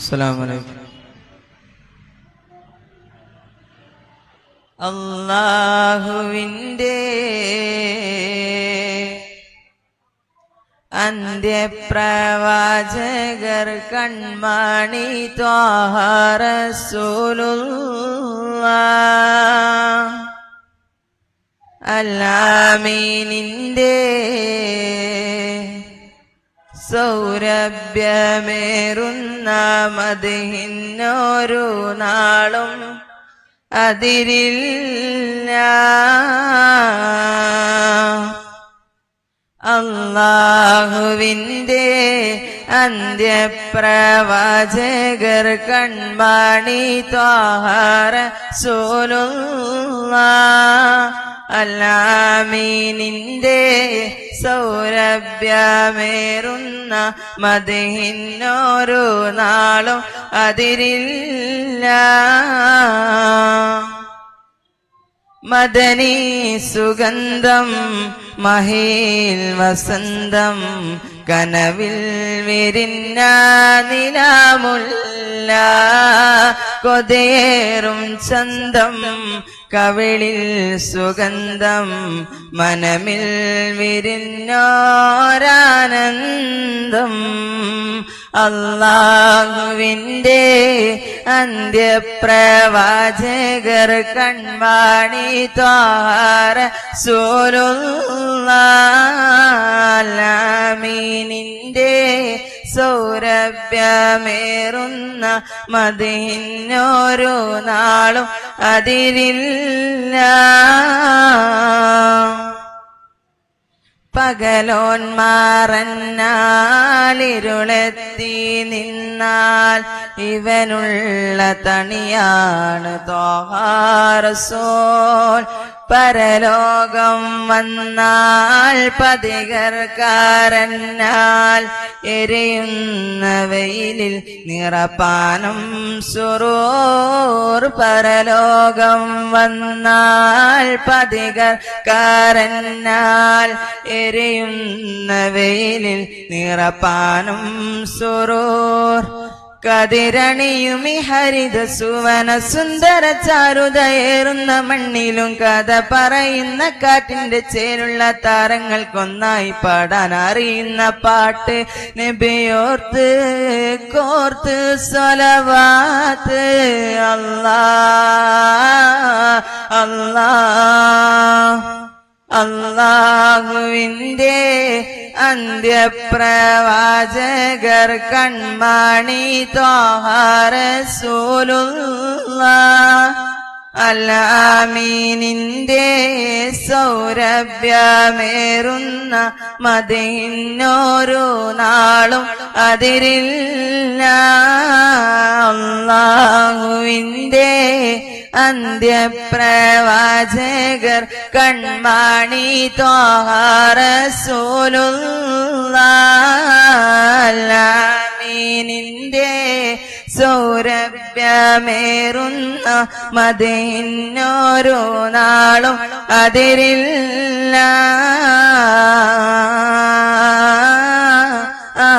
അസ്സലാമു അലൈക്കും അള്ളാഹുവിൻ്റെ അന്ത്യപ്രവാചകർ കൺമണി ത്വാഹറസൂലുള്ള അല്ലാമീനിന്റെ സൗരഭ്യമേറുന്ന മതിഹിന്നൊരു നാളും അതിരില്ല അള്ളാഹുവിൻ്റെ അന്ത്യപ്രവാചകർ കൺമണി ത്വാഹാര സോലുള്ള അല്ലാമീനിന്റെ സൗരഭ്യമേറുന്ന മതിഹിന്നൊരു നാളും അതിരില്ല മദനി സുഗന്ധം മഹീൽ വസന്തം കനവിൽ വിരിഞ്ഞ നിലാമുല്ല കൊതേറും ചന്തം കവിളിൽ സുഗന്ധം മനമിൽ വിരിഞ്ഞോരാനന്ദം അള്ളാഹുവിൻ്റെ അന്ത്യപ്രവാചകർ കൺവാണി ത്വാര സോലുള്ളാമീനിൻ്റെ സൗരഭ്യമേറുന്ന മതിന്നോരോ നാളും അതിരില്ല പകലോന്മാറന്നാലിരുളെത്തി നിന്നാൽ ഇവനുള്ള തണിയാണ് തോഹാറസോൽ പരലോകം വന്നാൽ പതികർക്കാരനാൽ എരിയുന്ന വെയിലിൽ നിറപ്പാനം സുറൂർ പരലോകം വന്നാൽ പതികർക്കാരനാൽ എരിയുന്ന വെയിലിൽ നിറപ്പാനം സുറൂർ കതിരണിയുമി ഹരിത സുവന സുന്ദര ചാരുതയേറുന്ന മണ്ണിലും കഥ പറയുന്ന കാറ്റിന്റെ ചേരുള്ള താരങ്ങൾക്കൊന്നായി പാടാൻ അറിയുന്ന പാട്ട് നബിയോർത്ത് കോർത്ത് സ്വലവാത്ത് അല്ലാ അല്ലാ അള്ളാഹുവിൻ്റെ അന്ത്യപ്രവാചകർ കൺമണി ത്വാഹാരസൂലുള്ള അലാമീനിന്റെ സൗരഭ്യമേറുന്ന മതിന്നോരോ നാളും അതിരില്ല അള്ളാഹുവിൻ്റെ അന്ത്യപ്രവാചകർ കൺമണി ത്വാഹാരസൂലുള്ളാമീനിന്റെ സൗരഭ്യമേറുന്ന മതിന്നോരോ നാളും അതിരില്ല ആ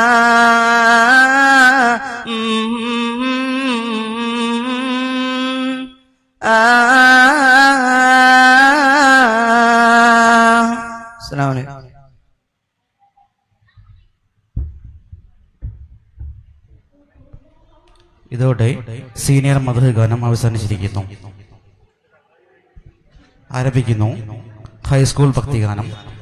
അസ്സലാമു അലൈക്കും ഇതോടെ സീനിയർ മധു ഗാനം അവസാനിച്ചിരിക്കുന്നു ആരംഭിക്കുന്നു ഹൈസ്കൂൾ ഭക്തിഗാനം